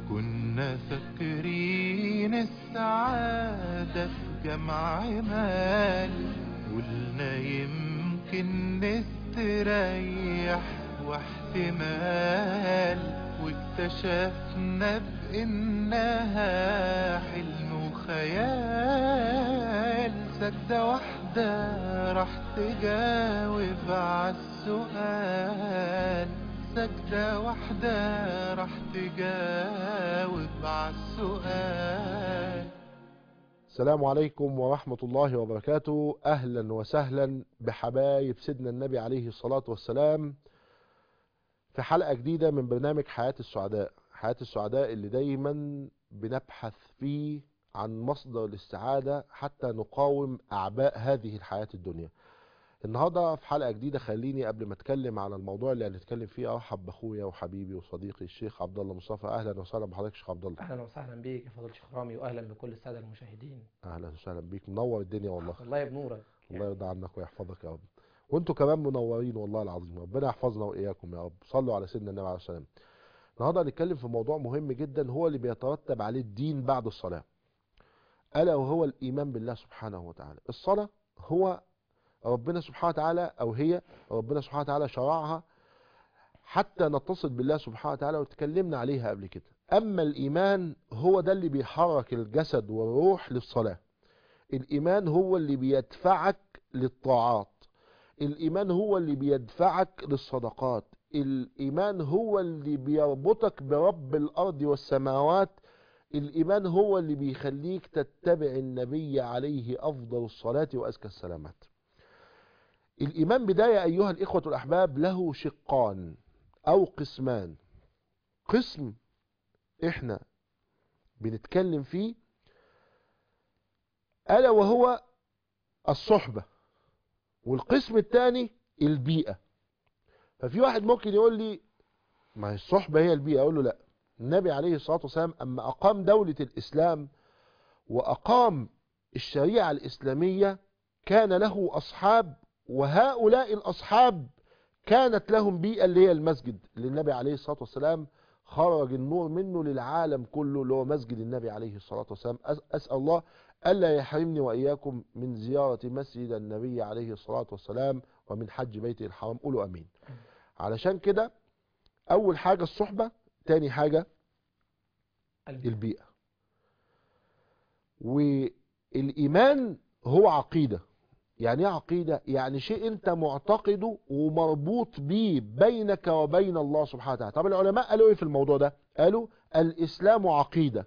كنا فاكرين السعادة في جمع مال قلنا يمكن نستريح واحتمال واكتشفنا بإنها حلم وخيال سجدة واحدة راح تجاوب عالسؤال سجدة واحدة راح تجاوب عالسؤال السلام عليكم ورحمة الله وبركاته أهلا وسهلا بحبايب سيدنا النبي عليه الصلاة والسلام في حلقة جديدة من برنامج حياة السعداء حياة السعداء اللي دايما بنبحث فيه عن مصدر الاستعادة حتى نقاوم أعباء هذه الحياة الدنيا النهاردة في حلقة جديدة خليني قبل ما اتكلم على الموضوع اللي هنتكلم فيه ارحب باخويا وحبيبي وصديقي الشيخ عبد الله مصطفى اهلا وسهلا بحضرتك شيخ عبد الله اهلا وسهلا بيك يا فضيله الشيخ رامي واهلا بكل الساده المشاهدين اهلا وسهلا بيك منور الدنيا والله الله بنورك الله يرضى عنك ويحفظك يا رب وانتوا كمان منورين والله العظيم ربنا يحفظنا واياكم يا رب صلوا على سيدنا النبي عليه السلام النهارده هنتكلم في موضوع مهم جدا هو اللي بيترتب عليه الدين بعد الصلاه الا وهو الايمان بالله سبحانه وتعالى الصلاه هو ربنا سبحانه وتعالى او هي ربنا سبحانه وتعالى شرعها حتى نتصل بالله سبحانه وتعالى وتكلمنا عليها قبل كده اما الايمان هو ده اللي بيحرك الجسد والروح للصلاه الايمان هو اللي بيدفعك للطاعات الايمان هو اللي بيدفعك للصدقات الايمان هو اللي بيربطك برب الارض والسماوات الايمان هو اللي بيخليك تتبع النبي عليه افضل الصلاه وازكى السلامات الايمان بدايه ايها الاخوه الاحباب له شقان او قسمان قسم احنا بنتكلم فيه الا وهو الصحبه والقسم الثاني البيئه ففي واحد ممكن يقول لي ما هي الصحبه هي البيئه اقول له لا النبي عليه الصلاه والسلام اما اقام دوله الاسلام واقام الشريعه الاسلاميه كان له اصحاب وهؤلاء الأصحاب كانت لهم بيئة اللي هي المسجد اللي النبي عليه الصلاة والسلام خرج النور منه للعالم كله اللي هو مسجد النبي عليه الصلاة والسلام أسأل الله ألا يحرمني وإياكم من زيارة مسجد النبي عليه الصلاة والسلام ومن حج بيته الحرام قولوا أمين علشان كده أول حاجة الصحبة تاني حاجة البيئة والإيمان هو عقيدة يعني ايه عقيدة يعني شيء انت معتقده ومربوط بيه بينك وبين الله سبحانه وتعالى طب العلماء قالوا ايه في الموضوع ده قالوا الاسلام عقيدة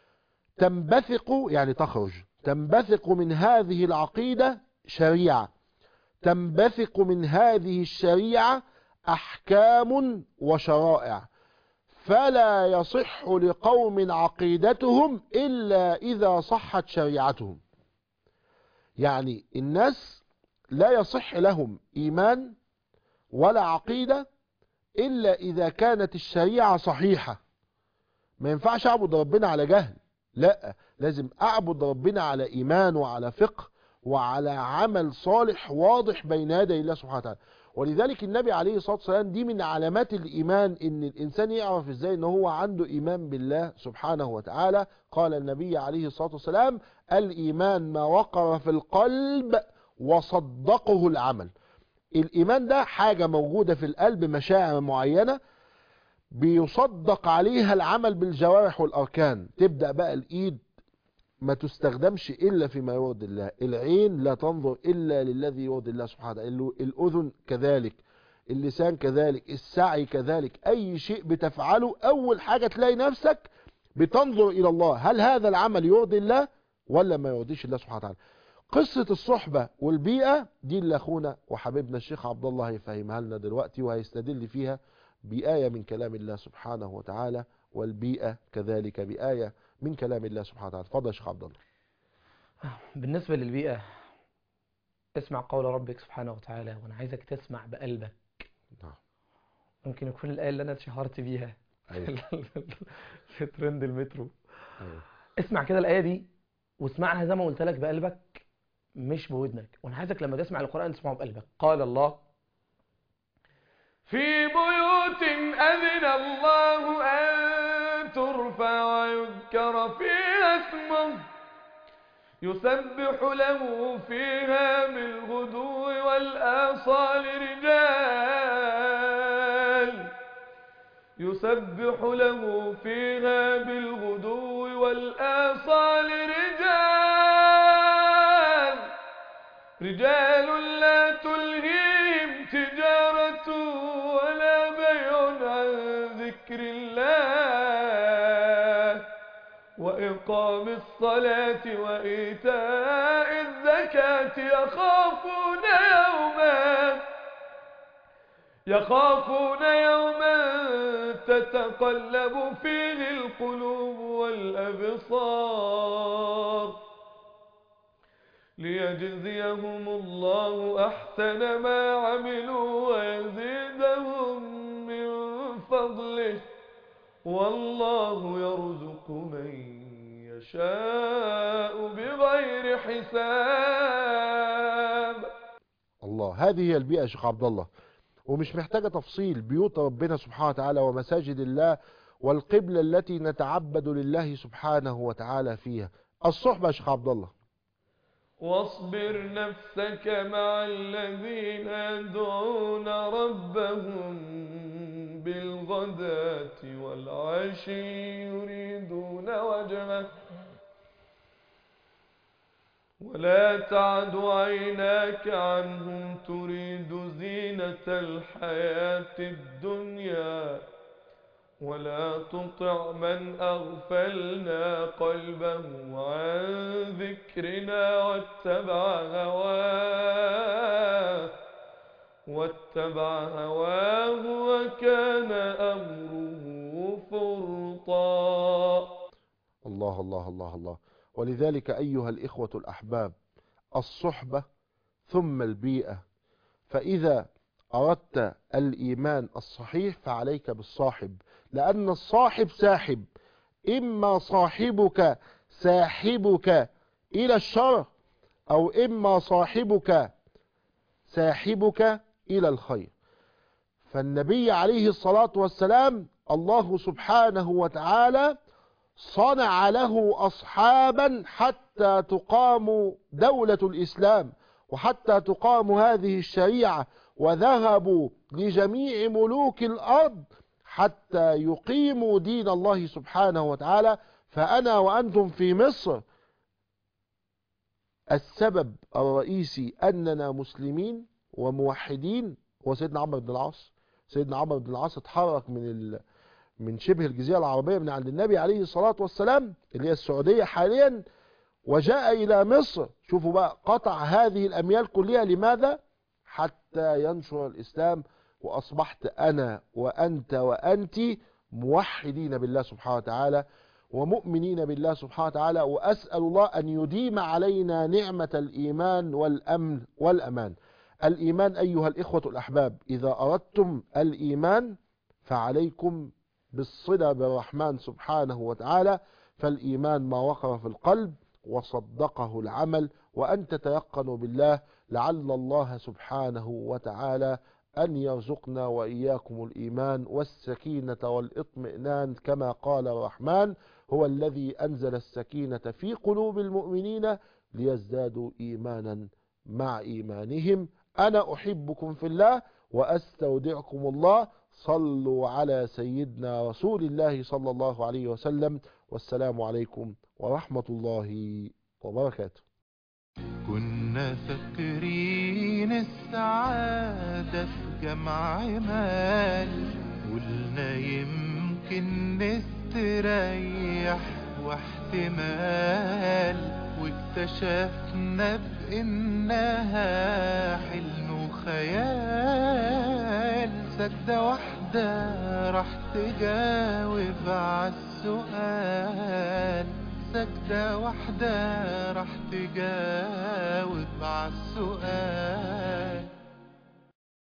تنبثق يعني تخرج تنبثق من هذه العقيدة شريعة تنبثق من هذه الشريعة احكام وشرائع فلا يصح لقوم عقيدتهم الا اذا صحت شريعتهم يعني الناس لا يصح لهم ايمان ولا عقيدة الا اذا كانت الشريعة صحيحة ما ينفعش اعبد ربنا على جهل لا لازم اعبد ربنا على ايمان وعلى فقه وعلى عمل صالح واضح بين يدي الله سبحانه وتعالى ولذلك النبي عليه الصلاة والسلام دي من علامات الإيمان إن الإنسان يعرف إزاي إن هو عنده إيمان بالله سبحانه وتعالى قال النبي عليه الصلاة والسلام الإيمان ما وقر في القلب وصدقه العمل الإيمان ده حاجة موجودة في القلب مشاعر معينة بيصدق عليها العمل بالجوارح والأركان تبدأ بقى الإيد ما تستخدمش إلا فيما يرضي الله العين لا تنظر إلا للذي يرضي الله سبحانه وتعالى الأذن كذلك اللسان كذلك السعي كذلك أي شيء بتفعله أول حاجة تلاقي نفسك بتنظر إلى الله هل هذا العمل يرضي الله ولا ما يرضيش الله سبحانه وتعالى قصة الصحبة والبيئة دي اللي أخونا وحبيبنا الشيخ عبد الله هيفهمها لنا دلوقتي وهيستدل فيها بآية من كلام الله سبحانه وتعالى والبيئة كذلك بآية من كلام الله سبحانه وتعالى اتفضل يا شيخ عبد الله بالنسبة للبيئة اسمع قول ربك سبحانه وتعالى وانا عايزك تسمع بقلبك نعم ممكن يكون الآية اللي انا اتشهرت بيها أيوة. في ترند المترو أيوة. اسمع كده الآية دي واسمعها زي ما قلت لك بقلبك مش بودنك وانا عايزك لما تسمع القرآن تسمعه بقلبك قال الله في بيوت أذن الله أن ترفع ويذكر فيها اسمه يسبح له فيها بالغدو والآصال رجال يسبح له فيها بالغدو والآصال رجال رجال لا تلهيهم تجارة ولا بيع عن ذكر الله وإقام الصلاة وإيتاء الزكاة يخافون يوما يخافون يوما تتقلب فيه القلوب والأبصار ليجزيهم الله أحسن ما عملوا ويزيدهم من فضله والله يرزق من يشاء بغير حساب الله هذه هي البيئة يا شيخ عبد الله ومش محتاجة تفصيل بيوت ربنا سبحانه وتعالى ومساجد الله والقبلة التي نتعبد لله سبحانه وتعالى فيها الصحبة يا شيخ عبد الله واصبر نفسك مع الذين يدعون ربهم بالغداة والعشي يريدون وجهه ولا تعد عيناك عنهم تريد زينة الحياة الدنيا ولا تطع من أغفلنا قلبه عن ذكرنا واتبع هواه واتبع هواه وكان أمره فرطا الله الله الله الله ولذلك أيها الإخوة الأحباب الصحبة ثم البيئة فإذا أردت الإيمان الصحيح فعليك بالصاحب لأن الصاحب ساحب إما صاحبك ساحبك إلى الشر أو إما صاحبك ساحبك إلى الخير فالنبي عليه الصلاة والسلام الله سبحانه وتعالى صنع له أصحابا حتى تقام دولة الإسلام وحتى تقام هذه الشريعة وذهبوا لجميع ملوك الأرض حتى يقيموا دين الله سبحانه وتعالى فأنا وأنتم في مصر السبب الرئيسي أننا مسلمين وموحدين هو سيدنا عمرو بن العاص سيدنا عمرو بن العاص اتحرك من ال... من شبه الجزيرة العربية من عند النبي عليه الصلاة والسلام اللي هي السعودية حاليا وجاء إلى مصر شوفوا بقى قطع هذه الأميال كلها لماذا حتى ينشر الإسلام وأصبحت أنا وأنت وأنت موحدين بالله سبحانه وتعالى ومؤمنين بالله سبحانه وتعالى وأسأل الله أن يديم علينا نعمة الإيمان والأمن والأمان الإيمان أيها الإخوة الأحباب إذا أردتم الإيمان فعليكم بالصلة بالرحمن سبحانه وتعالى فالإيمان ما وقر في القلب وصدقه العمل وأن تتيقنوا بالله لعل الله سبحانه وتعالى أن يرزقنا وإياكم الإيمان والسكينة والإطمئنان كما قال الرحمن هو الذي أنزل السكينة في قلوب المؤمنين ليزدادوا إيمانا مع إيمانهم أنا أحبكم في الله وأستودعكم الله صلوا على سيدنا رسول الله صلى الله عليه وسلم والسلام عليكم ورحمة الله وبركاته كنا فاكرين السعادة في جمع مال قلنا يمكن نستريح واحتمال واكتشفنا بإنها حلم وخيال سجدة واحدة راح تجاوب عالسؤال سجدة واحدة راح تجاوب عالسؤال